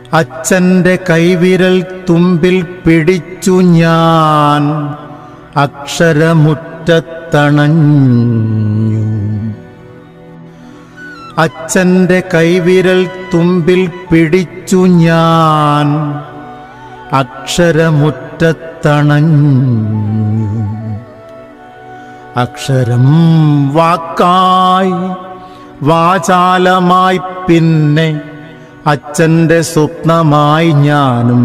അച്ഛൻ്റെ കൈവിരൽ തുമ്പിൽ പിടിച്ചു ഞാൻ അക്ഷരമുറ്റത്തണഞ്ഞു അച്ഛൻ്റെ കൈവിരൽ തുമ്പിൽ പിടിച്ചു ഞാൻ അക്ഷരമുറ്റത്തണഞ്ഞു അക്ഷരം വാക്കായി വാചാലമായി പിന്നെ അച്ഛൻ്റെ സ്വപ്നമായി ഞാനും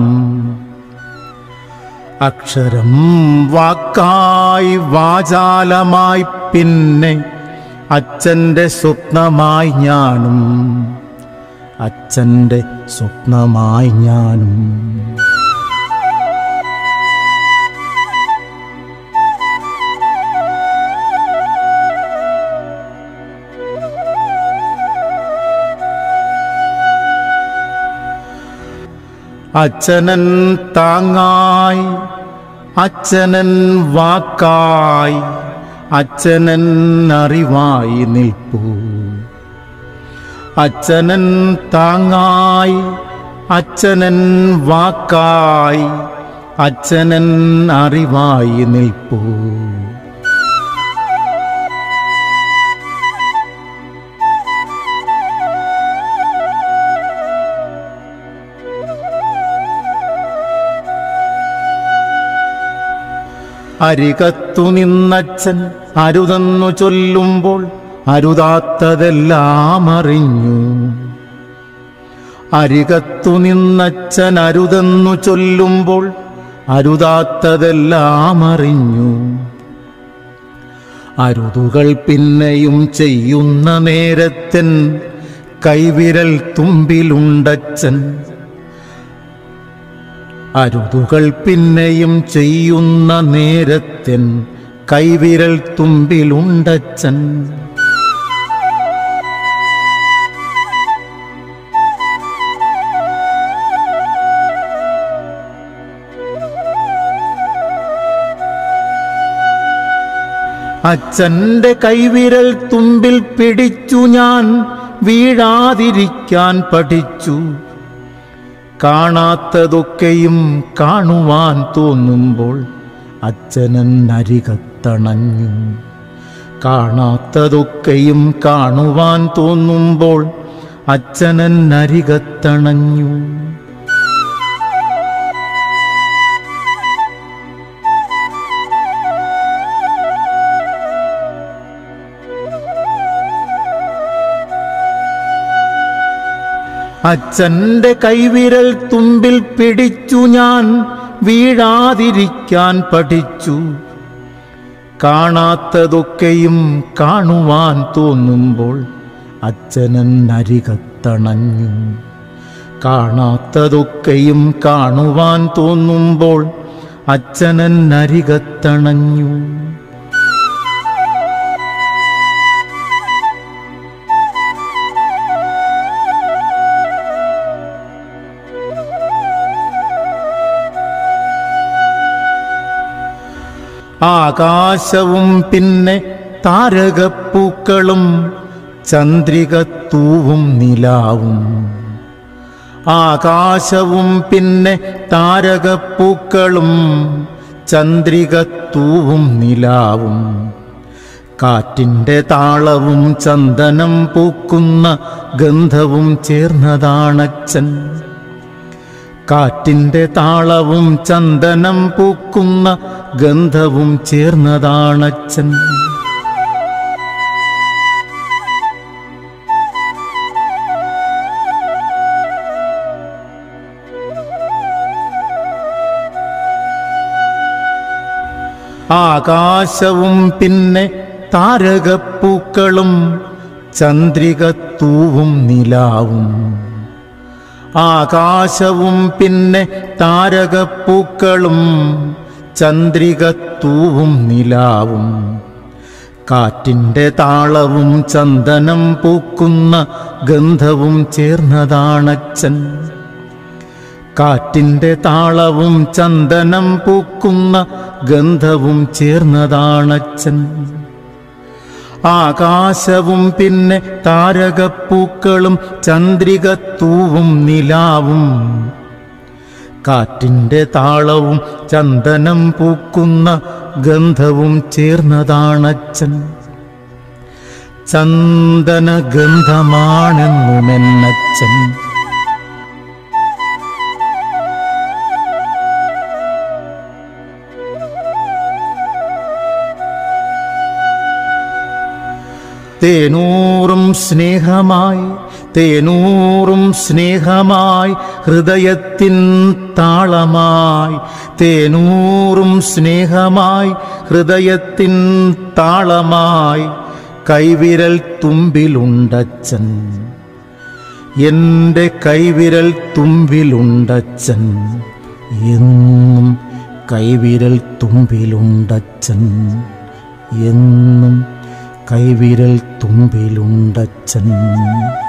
അക്ഷരം വാക്കായി വാചാലമായി പിന്നെ അച്ഛൻ്റെ സ്വപ്നമായി ഞാനും അച്ഛൻ്റെ സ്വപ്നമായി ഞാനും അച്ഛനൻ താങ്ങായി അച്ഛനൻ വാക്കായി അച്ഛനൻ അറിവായി നിൽപ്പൂ അച്ഛനൻ താങ്ങായി അച്ഛനൻ വാക്കായി അച്ഛനൻ അറിവായി നിൽപ്പൂ അരികത്തു നിന്നച്ഛൻ അരുതെന്നു ചൊല്ലുമ്പോൾ അരുതാത്തതെല്ലാം അറിഞ്ഞു അരികത്തു നിന്നച്ഛൻ അരുതെന്നു ചൊല്ലുമ്പോൾ അരുതാത്തതെല്ലാം അറിഞ്ഞു അരുതുകൾ പിന്നെയും ചെയ്യുന്ന നേരത്തൻ കൈവിരൽ തുമ്പിലുണ്ടച്ഛൻ അരുതുകൾ പിന്നെയും ചെയ്യുന്ന നേരത്തൻ കൈവിരൽ തുമ്പിലുണ്ടച്ഛൻ അച്ഛന്റെ കൈവിരൽ തുമ്പിൽ പിടിച്ചു ഞാൻ വീഴാതിരിക്കാൻ പഠിച്ചു കാണാത്തതൊക്കെയും കാണുവാൻ തോന്നുമ്പോൾ അച്ഛനൻ അരികത്തണഞ്ഞു കാണാത്തതൊക്കെയും കാണുവാൻ തോന്നുമ്പോൾ അച്ഛനൻ അരികത്തണഞ്ഞു അച്ഛന്റെ കൈവിരൽ തുമ്പിൽ പിടിച്ചു ഞാൻ വീഴാതിരിക്കാൻ പഠിച്ചു കാണാത്തതൊക്കെയും കാണുവാൻ തോന്നുമ്പോൾ അച്ഛനൻ അരികത്തണഞ്ഞു കാണാത്തതൊക്കെയും കാണുവാൻ തോന്നുമ്പോൾ അച്ഛനൻ അരികത്തണഞ്ഞു ആകാശവും പിന്നെ താരകപ്പൂക്കളും ചന്ദ്രികത്തൂവും നിലാവും ആകാശവും പിന്നെ താരകപ്പൂക്കളും ചന്ദ്രികത്തൂവും നിലാവും കാറ്റിൻ്റെ താളവും ചന്ദനം പൂക്കുന്ന ഗന്ധവും ചേർന്നതാണച്ചൻ കാറ്റിൻ്റെ താളവും ചന്ദനം പൂക്കുന്ന ഗന്ധവും ചേർന്നതാണച്ചൻ ആകാശവും പിന്നെ താരകപ്പൂക്കളും ചന്ദ്രികത്തൂവും നിലാവും ആകാശവും പിന്നെ താരകപ്പൂക്കളും ചന്ദ്രികത്തൂവും നിലാവും കാറ്റിൻ്റെ താളവും ചന്ദനം പൂക്കുന്ന ഗന്ധവും ചേർന്നതാണച്ചൻ കാറ്റിൻ്റെ താളവും ചന്ദനം പൂക്കുന്ന ഗന്ധവും ചേർന്നതാണച്ചൻ ആകാശവും പിന്നെ താരകപ്പൂക്കളും ചന്ദ്രികത്തൂവും നിലാവും കാറ്റിൻ്റെ താളവും ചന്ദനം പൂക്കുന്ന ഗന്ധവും ചേർന്നതാണച്ചൻ ചന്ദന ഗന്ധമാണെന്നുമെന്നച്ചൻ തേനൂറും സ്നേഹമായി തേനൂറും സ്നേഹമായി ഹൃദയത്തിൻ താളമായി തേനൂറും സ്നേഹമായി ഹൃദയത്തിൻ താളമായി കൈവിരൽ തുമ്പിലുണ്ടച്ചൻ എൻ്റെ കൈവിരൽ തുമ്പിലുണ്ടച്ചൻ എന്നും കൈവിരൽ തുമ്പിലുണ്ടച്ചൻ എന്നും കൈവിരൽ തുമ്പിലുണ്ടച്ചൻ